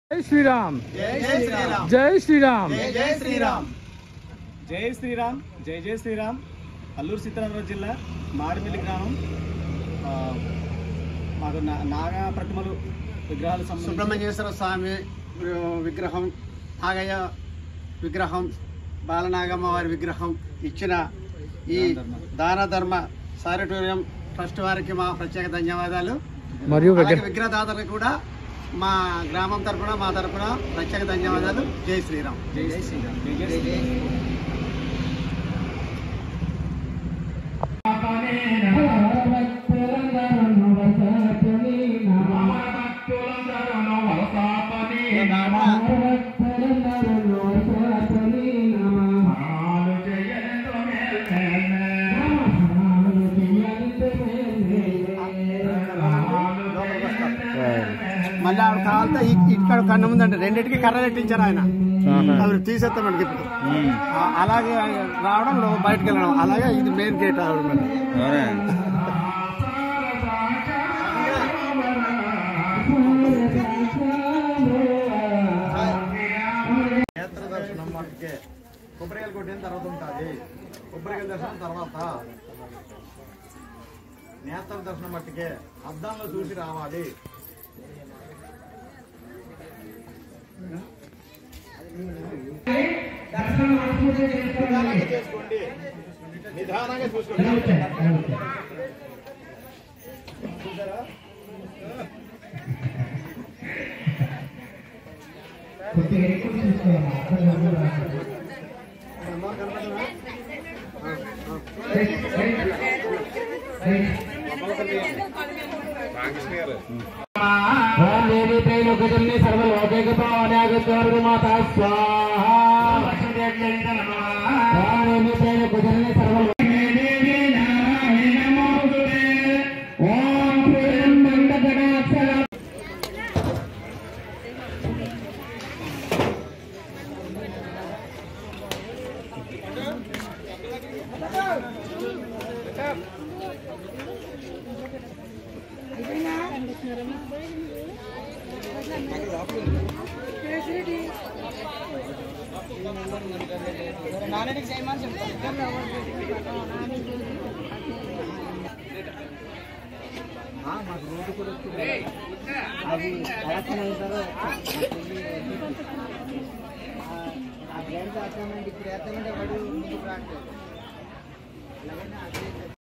జై శ్రీరామ్ జై శ్రీరామ్ జై శ్రీరామ్ జై జై శ్రీరామ్ జై శ్రీరామ్ జై జై శ్రీరామ్ అల్లూరు సీతారామరాజు జిల్లా మాడిమిల్లి గ్రామం ఆ, మాకు నా- నాగా ప్రతిమలు విగ్రహాలు సంబంధించి సుబ్రహ్మణ్యేశ్వర స్వామి విగ్రహం నాగయ్య విగ్రహం బాలనాగమ్మ వారి విగ్రహం ఇచ్చిన ఈ దాన ధర్మ సారిటోరియం ట్రస్ట్ వారికి మా ప్రత్యేక ధన్యవాదాలు మరియు అలాగే విగ్రహ విగ్రహదాతలకు కూడా మా గ్రామం తరపున మా తరపున ప్రత్యేక ధన్యవాదాలు జై శ్రీరామ్ జై జై శ్రీరామ్ జై జై శ్రీరామ్ మళ్ళీ ఆవిడ కావాలంటే ఇక్కడ కన్ను ముందంటే రెండింటికి కర్ర పెట్టించారు ఆయన అవి తీసేస్తాం మనకి ఇప్పుడు ఆ, అలాగే రావడం లో- బయటకు వెళ్ళడం అలాగే ఇది మెయిన్ గేట్ ఆవిడ మరి నేత్ర దర్శనం మట్టుకే కొబ్బరికాయలు కొట్టిన తర్వాత ఉంటుంది కొబ్బరికాయల దర్శనం తర్వాత నేత్ర దర్శనం మట్టుకే అద్దంలో చూసి రావాలి నిదానంగా చేసుకోండి నిదానంగా చూసుకోండి చూసారా అమ్మ కనపడదా? మాతా స్వాహ సర్వ ఇప్పుడు